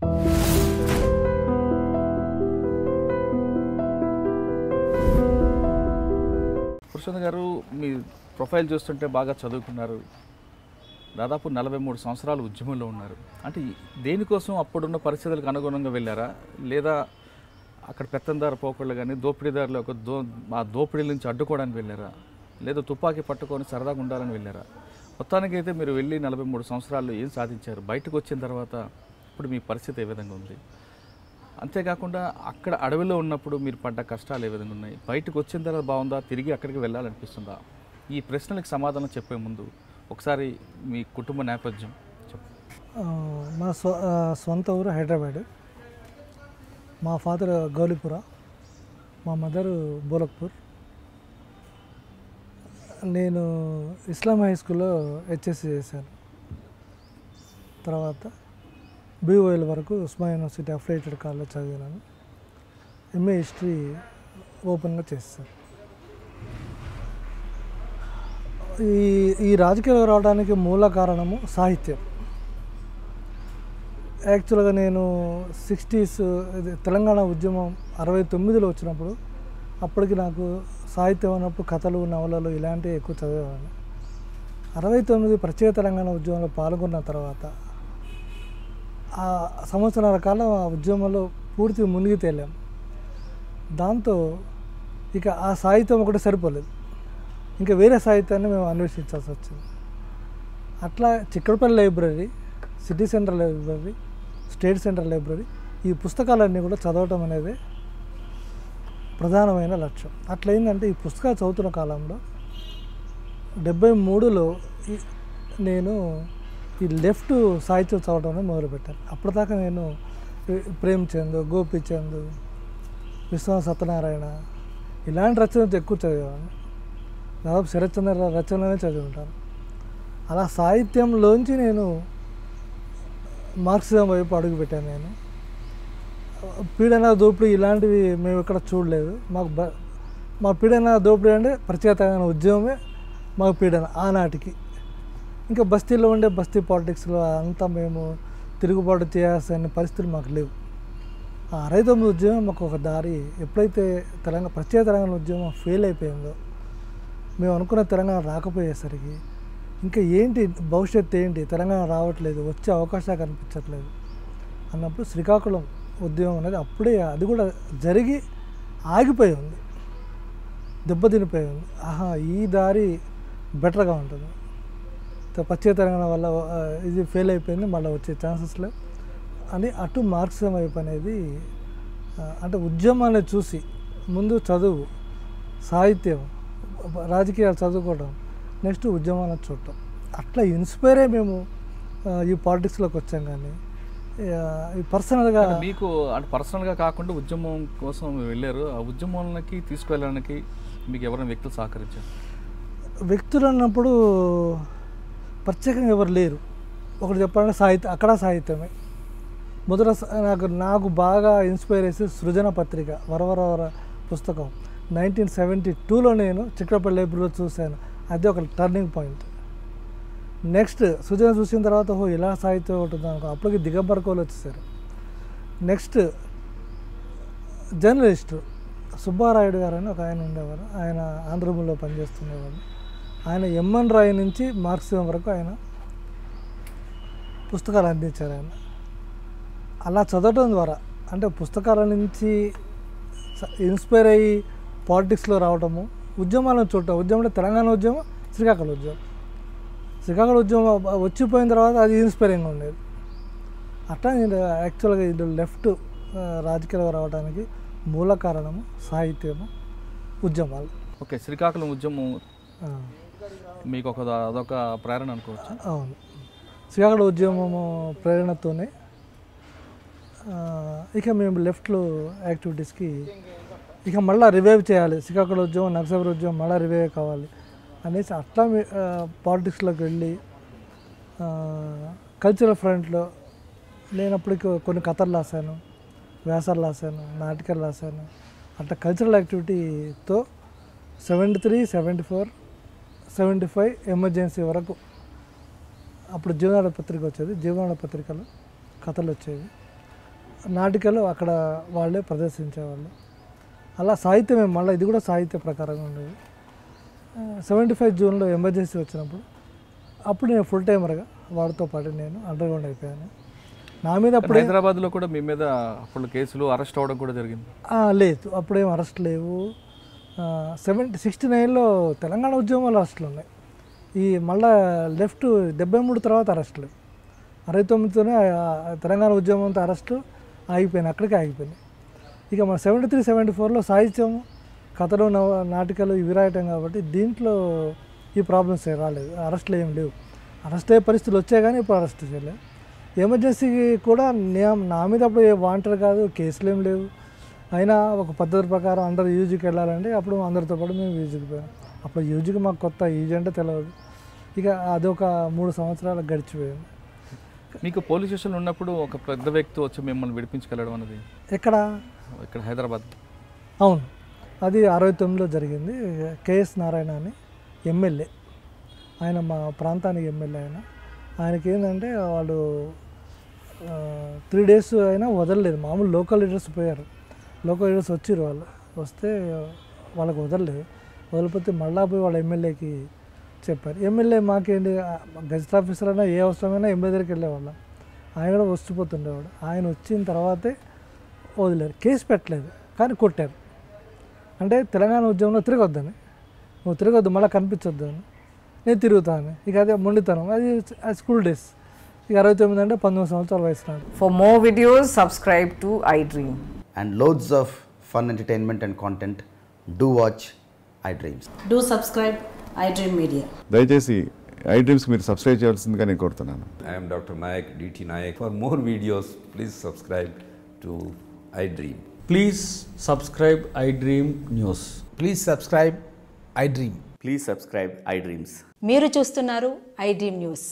పురుషోత్తం గారు మీ ప్రొఫైల్ చూస్తుంటే బాగా చదువుకున్నారు దాదాపు నలభై మూడు సంవత్సరాలు ఉద్యమంలో ఉన్నారు అంటే ఈ- దేనికోసం అప్పుడున్న పరిస్థితులకు అనుగుణంగా వెళ్ళారా లేదా అక్కడ పెత్తందారు పోకళ్ళు కానీ దోపిడీదారులు ఒక దో ఆ దోపిడీల నుంచి అడ్డుకోవడానికి వెళ్ళారా లేదా తుపాకీ పట్టుకొని సరదాగా ఉండాలని వెళ్ళారా మొత్తానికి అయితే మీరు వెళ్ళి నలభై మూడు సంవత్సరాలు ఏం సాధించారు బయటకు వచ్చిన తర్వాత ఇప్పుడు మీ పరిస్థితి ఏ విధంగా ఉంది అంతేకాకుండా అక్కడ అడవిలో ఉన్నప్పుడు మీరు పడ్డ కష్టాలు ఏ విధంగా ఉన్నాయి బయటకు వచ్చిన తర్వాత బాగుందా తిరిగి అక్కడికి వెళ్ళాలనిపిస్తుందా ఈ ప్రశ్నలకు సమాధానం చెప్పే ముందు ఒకసారి మీ కుటుంబ నేపథ్యం చెప్పు ఆ, మా స్వ ఆ, సొంత ఊరు హైదరాబాద్ మా ఫాదర్ గౌలిపుర మా మదర్ బోలక్పూర్ నేను ఇస్లాం హై స్కూల్లో హెచ్ఎస్సి చేశాను తర్వాత బీఓఎల్ వరకు ఉస్మా యూనివర్సిటీ అఫిలియేటెడ్ కాలేజ్ చదివినాను ఎంఏ హిస్టరీ ఓపెన్గా చేశాను ఈ ఈ రాజకీయాలు రావడానికి మూల కారణము సాహిత్యం యాక్చువల్గా నేను సిక్స్టీస్ తెలంగాణ ఉద్యమం అరవై తొమ్మిదిలో వచ్చినప్పుడు అప్పటికి నాకు సాహిత్యం అన్నప్పుడు కథలు నవలలు ఇలాంటివి ఎక్కువ చదివేవాడిని అరవై తొమ్మిది ప్రత్యేక తెలంగాణ ఉద్యమంలో పాల్గొన్న తర్వాత ఆ సంవత్సరాల కాలం ఆ ఉద్యమంలో పూర్తి మునిగి తేలాం దాంతో ఇక ఆ సాహిత్యం ఒకటి సరిపోలేదు ఇంకా వేరే సాహిత్యాన్ని మేము అన్వేషించాల్సి వచ్చింది అట్లా Chikkadpally library city central library state central library ఈ పుస్తకాలన్నీ కూడా చదవటం అనేది ప్రధానమైన లక్ష్యం అట్లయిందంటే ఈ పుస్తకాలు చదువుతున్న కాలంలో డెబ్బై మూడులో ఈ- నేను ఈ లెఫ్ట్ సాహిత్యం చదవడం అనేది మొదలుపెట్టాను అప్పటిదాకా నేను ఈ ప్రేమ్చంద్ గోపీచంద్ విశ్వనాథ సత్యనారాయణ ఇలాంటి రచనలు ఎక్కువ చదివేవాడిని దాదాపు శరత్చంద్ర రచనలనే చదివి ఉంటాను అలా సాహిత్యంలోంచి నేను మార్క్సిజం వైపు అడుగుపెట్టాను నేను పీడన దోపిడీ ఇలాంటివి మేము ఇక్కడ చూడలేదు మాకు బ మా పీడన దోపిడీ అంటే ప్రత్యేకమైన ఉద్యమమే మాకు పీడన ఆనాటికి ఇంకా బస్తీలో ఉండే బస్తీ పాలిటిక్స్లో అంతా మేము తిరుగుబాటు చేయాల్సిన పరిస్థితులు మాకు లేవు ఆ అరవై తొమ్మిది ఉద్యమం మాకు ఒక దారి ఎప్పుడైతే తెలంగాణ ప్రత్యేక తెలంగాణ ఉద్యమం ఫెయిల్ అయిపోయిందో మేము అనుకున్న తెలంగాణ రాకపోయేసరికి ఇంకా ఏంటి భవిష్యత్తు ఏంటి తెలంగాణ రావట్లేదు వచ్చే అవకాశాలు కనిపించట్లేదు అన్నప్పుడు శ్రీకాకుళం ఉద్యమం అనేది అప్పుడే అది కూడా జరిగి ఆగిపోయి ఉంది దెబ్బతినిపోయి ఉంది ఆహా ఈ దారి బెటర్గా ఉంటుంది త- పశ్చిమ తెలంగాణ వల్ల ఆ, ఇది ఫెయిల్ అయిపోయింది మళ్ళీ వచ్చే ఛాన్సెస్ లేవు అని అటు మార్క్సిజం వైపు అనేది ఆ, అంటే ఉద్యమాన్ని చూసి ముందు చదువు సాహిత్యం రాజకీయాలు చదువుకోవడం నెక్స్ట్ ఉద్యమాలను చూడటం అట్లా ఇన్స్పైర్ అయ్యి మేము ఆ, ఈ పాలిటిక్స్లోకి వచ్చాం కానీ ఆ, ఈ పర్సనల్గా అంటే మీకు అంటే పర్సనల్గా కాకుండా ఉద్యమం కోసం మీరు వెళ్ళారు ఆ ఉద్యమాలకి తీసుకువెళ్ళడానికి మీకు ఎవరైనా వ్యక్తులు సహకరించారు వ్యక్తులు అన్నప్పుడు ప్రత్యేకంగా ఎవరు లేరు ఒకటి చెప్పాలంటే సాహిత్యం అక్కడ సాహిత్యమే మొదట స- నాకు నాకు బాగా ఇన్స్పైర్ చేసి సృజన పత్రిక వరవరవర పుస్తకం నైన్టీన్ సెవెంటీ టూలో నేను చిక్కడపల్లి లైబ్రరీలో చూశాను అది ఒక టర్నింగ్ పాయింట్ నెక్స్ట్ సృజన చూసిన తర్వాత ఓహో ఇలా సాహిత్యం ఉంటుంది అనుకో అప్పటికి దిగంబర్ కోలు వచ్చేసారు నెక్స్ట్ జర్నలిస్టు సుబ్బారాయుడు గారు అని ఒక ఆయన ఉండేవారు ఆయన ఆంధ్రభూమిలో పనిచేస్తుండేవారు ఆయన ఎంఎన్ రాయ్ నుంచి మార్క్సిజం వరకు ఆయన పుస్తకాలు అందించారు ఆయన అలా చదవడం ద్వారా అంటే పుస్తకాల నుంచి స- ఇన్స్పైర్ అయ్యి పాలిటిక్స్లో రావడము ఉద్యమాలను చూడటం ఉద్యమం అంటే తెలంగాణ ఉద్యమం శ్రీకాకుళం ఉద్యమం శ్రీకాకుళం ఉద్యమం వచ్చిపోయిన తర్వాత అది ఇన్స్పైరింగ్ ఉండేది అట్లా నేను యాక్చువల్గా ఇది లెఫ్ట్ రాజకీయాలు రావడానికి మూల కారణము సాహిత్యము ఉద్యమాలు ఓకే శ్రీకాకుళం ఉద్యమం ఆ, మీకు ఒక అదొక ప్రేరణ అనుకోవచ్చు అవును శ్రీకాకుళం ఉద్యమము ప్రేరణతోనే ఆ, ఇక మేము లెఫ్ట్లో యాక్టివిటీస్కి ఇక మళ్ళీ రివైవ్ చేయాలి శ్రీకాకుళం ఉద్యమం నక్సల్ ఉద్యమం మళ్ళీ రివైవ్ కావాలి అనేసి అట్లా పాలిటిక్స్లోకి వెళ్ళి కల్చరల్ ఫ్రంట్లో నేను అప్పటికి కొన్ని కథలు రాశాను వ్యాసాలు రాశాను నాటకాలు రాశాను అట్లా కల్చరల్ యాక్టివిటీతో seventy three seventy four seventy five emergency వరకు అప్పుడు జీవనాడ పత్రిక వచ్చేది జీవనాడ పత్రికలో కథలు వచ్చేవి నాటికలు అక్కడ వాళ్ళే ప్రదర్శించేవాళ్ళు అలా సాహిత్యమే మళ్ళీ ఇది కూడా సాహిత్య ప్రకారంగా ఉండేది సెవెంటీ ఫైవ్ జూన్లో ఎమర్జెన్సీ వచ్చినప్పుడు అప్పుడు నేను ఫుల్ టైమర్గా వాడితో పాటు నేను అండర్ గ్రౌండ్ అయిపోయాను నా మీద అప్పుడు హైదరాబాద్లో కూడా మీ మీద అప్పుడు కేసులు అరెస్ట్ అవ్వడం కూడా జరిగింది ఆ, లేదు అప్పుడేం అరెస్ట్ లేవు సెవెంటీ సిక్స్టీ నైన్లో తెలంగాణ ఉద్యమాలు అరెస్టులు ఉన్నాయి ఈ మళ్ళా లెఫ్ట్ డెబ్బై మూడు తర్వాత అరెస్టులు అరవై తొమ్మిదితోనే ఆ- ఆ తెలంగాణ ఉద్యమంతో అరెస్టు ఆగిపోయినాయి అక్కడికే ఆగిపోయినాయి ఇక మన సెవెంటీ త్రీ సెవెంటీ ఫోర్లో సాహిత్యం కథలు నవ నాటికలు ఇవి రాయటం కాబట్టి దీంట్లో ఈ ప్రాబ్లమ్స్ ఏం రాలేదు అరెస్టులు ఏం లేవు అరెస్ట్ అయ్యే పరిస్థితులు వచ్చాయి కానీ ఇప్పుడు అరెస్ట్ చేయలేదు ఎమర్జెన్సీకి కూడా నే- నా మీద అప్పుడు ఏ వాంటర్ కాదు కేసులు ఏం లేవు అయినా ఒక పద్ధతి ప్రకారం అందరు యూజీకి వెళ్ళాలంటే అప్పుడు అందరితో పాటు మేము యూజీకి పోయాం అప్పుడు యూజీకి మాకు కొత్త యూజీ అంటే తెలియదు ఇక అదొక మూడు సంవత్సరాలు గడిచిపోయింది మీకు పోలీస్ స్టేషన్ ఉన్నప్పుడు ఒక పెద్ద వ్యక్తి వచ్చి మిమ్మల్ని విడిపించుకెళ్ళడం అనేది ఎక్కడ ఇక్కడ హైదరాబాద్ అవును అది అరవై తొమ్మిదిలో జరిగింది కేఎస్ నారాయణ అని ఎమ్మెల్యే ఆయన మా ప్రాంతానికి ఎమ్మెల్యే ఆయన ఆయనకి ఏంటంటే వాళ్ళు త్రీ డేస్ అయినా వదలలేదు మామూలు లోకల్ లీడర్స్ పోయారు లోకల్ లీడర్స్ వచ్చిర్రు వాళ్ళు వస్తే వాళ్ళకి వదలలేదు వదిలిపోతే మళ్ళా పోయి వాళ్ళ ఎమ్మెల్యేకి చెప్పారు ఎమ్మెల్యే మాకేంటి ఆ, గెస్ట్ ఆఫీసర్ అయినా ఏ అవసరమైనా ఎమ్మెల్యే దగ్గరికి వెళ్ళేవాళ్ళం ఆయన కూడా వస్తుపోతుండేవాడు ఆయన వచ్చిన తర్వాతే వదిలేరు కేసు పెట్టలేదు కానీ కొట్టారు అంటే తెలంగాణ ఉద్యమంలో తిరగొద్దని నువ్వు తిరగొద్దు మళ్ళీ కనిపించొద్దు అని నేను తిరుగుతాను ఇక అదే మొండితనం అది అది స్కూల్ డేస్ ఇక అరవై తొమ్మిది అంటే పంతొమ్మిది సంవత్సరాల వయసు నాడు For more videos, subscribe to iDream. and loads of fun entertainment and content, do watch iDreams. Do subscribe iDream Media. దయచేసి ఐ డ్రీమ్స్ మీరు సబ్స్క్రైబ్ చేయాల్సిందిగా నేను కోరుతున్నాను I am Dr. Nayak, DT Nayak. For more videos, please subscribe to iDream. Please subscribe iDream News. Please subscribe iDream. Please subscribe iDreams. మీరు చూస్తున్నారు iDream news